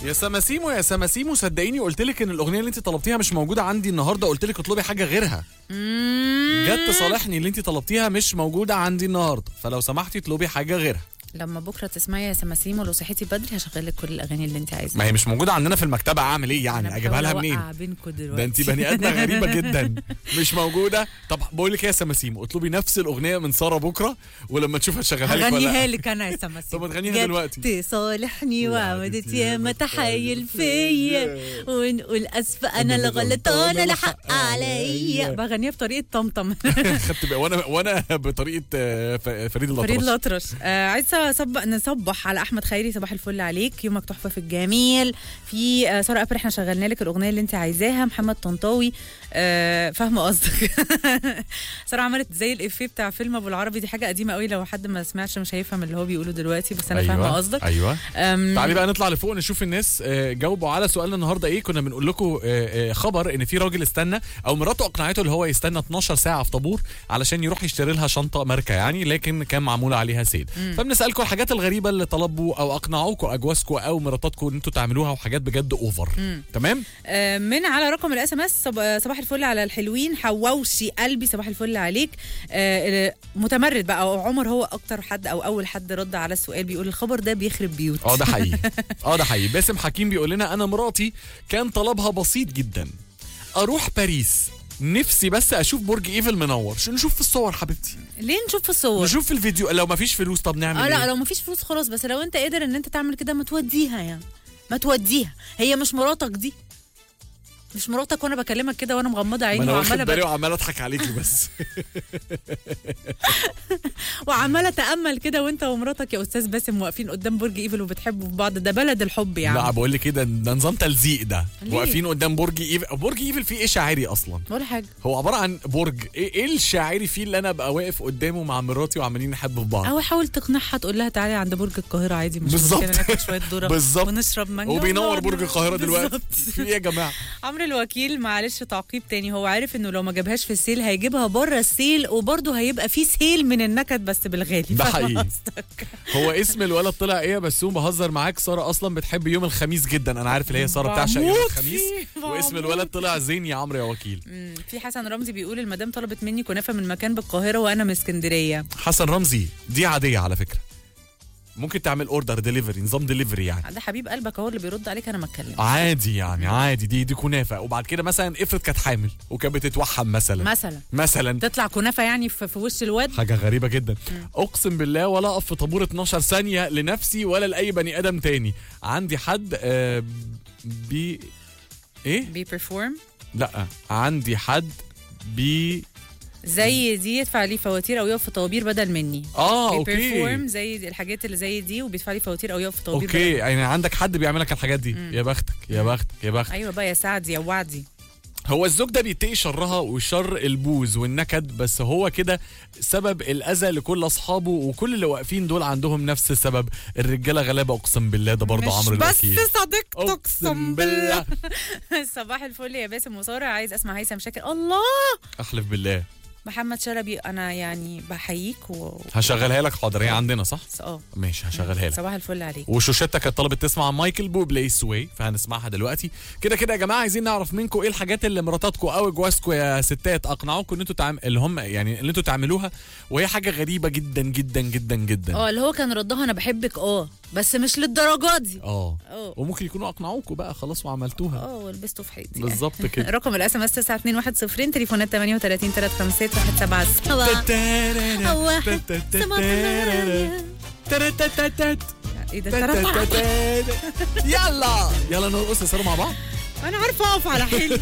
يا سماسيمو يا سماسيمو صدقيني قلت لك ان الاغنيه اللي انت طلبتيها مش موجوده عندي النهارده قلت لك اطلبي حاجه غيرها جت تصالحني اللي انت طلبتيها مش موجوده عندي النهارده فلو سمحتي اطلبي حاجه غيرها لما بكره تسمعي يا سماسيمو لو صحيتي بدري هشغل لك كل الاغاني اللي انت عايزاها ما هي مش موجوده عندنا في المكتبه اعمل ايه يعني اجيبها لها منين بينكم دلوقتي ده انت بني ادمه غريبه جدا مش موجوده طب بقول لك ايه يا سماسيمو اطلبي نفس الاغنيه من سارة بكره ولما تشوفها تشغلها لك ولا هغنيها لا لك انا يا سماسيمو طب ما تغنيها دلوقتي. جت تصالحني وعمدت ياما تحايل فيا ونقول اسفه انا اللي غلطانه لا حق عليا بغنيها بطريقه طمطم خدت بقى وانا وانا بطريقه آه، ف- فريد فريد الاطرش الأطرش آه عايزه أصب... نصبح على احمد خيري صباح الفل عليك يومك تحفه في الجميل في آه ساره ابر احنا شغلنا لك الاغنيه اللي انت عايزاها محمد طنطاوي آه فاهمه قصدك ساره عملت زي الافيه بتاع فيلم ابو العربي دي حاجه قديمه قوي لو حد ما سمعش مش هيفهم اللي هو بيقوله دلوقتي بس انا فاهمه قصدك ايوه أم، تعالي بقى نطلع لفوق نشوف الناس آه، جاوبوا على سؤالنا النهارده ايه كنا بنقول لكم آه، آه، خبر ان في راجل استنى او مراته اقنعته اللي هو يستنى 12 ساعه في طابور علشان يروح يشتري لها شنطه ماركه يعني لكن كان معمول عليها سيل فبنسالكم الحاجات الغريبه اللي طلبوا او اقنعوكم اجوازكم او مراتاتكم ان انتوا تعملوها وحاجات بجد اوفر تمام آه، من على رقم الاس ام اس صباح الفل على الحلوين حواوشي قلبي صباح الفل عليك آه، آه، متمرد بقى أو عمر هو اكتر حد او اول حد رد على السؤال بيقول الخبر ده بيخرب بيوت اه ده حقيقي اه ده حقيقي باسم حكيم بيقول لنا انا مراتي كان طلبها بسيط جدا اروح باريس نفسي بس اشوف برج ايفل منور شو نشوف في الصور حبيبتي ليه نشوف في الصور نشوف في الفيديو لو ما فيش فلوس طب نعمل اه ايه لا لو مفيش فلوس خلاص بس لو انت قادر ان انت تعمل كده ما توديها يعني ما توديها هي مش مراتك دي مش مراتك وانا بكلمك كده وانا مغمضه ما عيني انا واخد وعماله بالي بك... وعمال اضحك عليكي بس وعماله اتامل كده وانت ومراتك يا استاذ باسم واقفين قدام برج ايفل وبتحبوا في بعض ده بلد الحب يعني لا بقول لك كده ده نظام تلزيق ده ليه؟ واقفين قدام برج ايفل برج ايفل فيه ايه شاعري اصلا ولا حاجه هو عباره عن برج ايه ايه الشاعري فيه اللي انا ابقى واقف قدامه مع مراتي وعمالين نحب في بعض او حاول تقنعها تقول لها تعالي عند برج القاهره عادي مش بالظبط. مشكله ناكل شويه ذره بالظبط. ونشرب مانجا وبينور ونقعد- برج القاهره دلوقتي بالظبط. في ايه يا جماعه عمرو الوكيل معلش تعقيب تاني هو عارف انه لو ما جابهاش في السيل هيجيبها بره السيل وبرضه هيبقى في سيل من النكد بس بالغالي ده فاهمة حقيقي. قصدك؟ هو اسم الولد طلع ايه يا بسوم بهزر معاك ساره اصلا بتحب يوم الخميس جدا انا عارف اللي هي ساره بتعشق يوم بموت الخميس فيه، واسم بموت الولد طلع زين يا عمرو يا وكيل مم، في حسن رمزي بيقول المدام طلبت مني كنافه من مكان بالقاهره وانا من اسكندريه حسن رمزي دي عاديه على فكره ممكن تعمل اوردر ديليفري نظام ديليفري يعني ده حبيب قلبك هو اللي بيرد عليك انا ما اتكلم عادي يعني عادي دي دي كنافه وبعد كده مثلا افرض كانت حامل وكانت بتتوحم مثلا مثلا مثلا تطلع كنافه يعني في, في وش الواد حاجه غريبه جدا اقسم بالله ولا اقف في طابور 12 ثانيه لنفسي ولا لاي بني ادم تاني عندي حد آه بي ايه بي بيرفورم لا عندي حد بي زي دي يدفع لي فواتير او يقف في طوابير بدل مني اه بيرفورم اوكي زي دي- الحاجات اللي زي دي وبيدفع لي فواتير او يقف في طوابير اوكي بدل يعني عندك حد بيعمل لك الحاجات دي يا بختك يا بختك يا بختك ايوه بقى يا سعد يا وعدي هو الزوج ده بيتقي شرها وشر البوز والنكد بس هو كده سبب الاذى لكل اصحابه وكل اللي واقفين دول عندهم نفس السبب الرجاله غلابه اقسم بالله ده برضه مش عمرو بس الوكيل صديقتك اقسم اقسم بالله بالله صباح الفل يا باسم وساره عايز اسمع هيثم شاكر الله احلف بالله محمد شلبي انا يعني بحييك و هشغلها لك حاضر هي عندنا صح اه ماشي هشغلها لك صباح الفل عليك وشوشتك كانت طلبت تسمع مايكل بوبلي سوي فهنسمعها دلوقتي كده كده يا جماعه عايزين نعرف منكم ايه الحاجات اللي مراتاتكم او جوازكم يا ستات اقنعوكم ان انتوا تعم... اللي هم يعني اللي انتوا تعملوها وهي حاجه غريبه جدا جدا جدا جدا اه اللي هو كان ردها انا بحبك اه بس مش للدرجه دي اه اه وممكن يكونوا اقنعوكم بقى خلاص وعملتوها اه ولبسته في حيطي يعني. بالظبط كده رقم الاس ام اس 921 تليفونات 38 356 177 واحد ايه ده ترى يلا يلا نرقص يا ساره مع بعض انا عارفه اقف على حيلي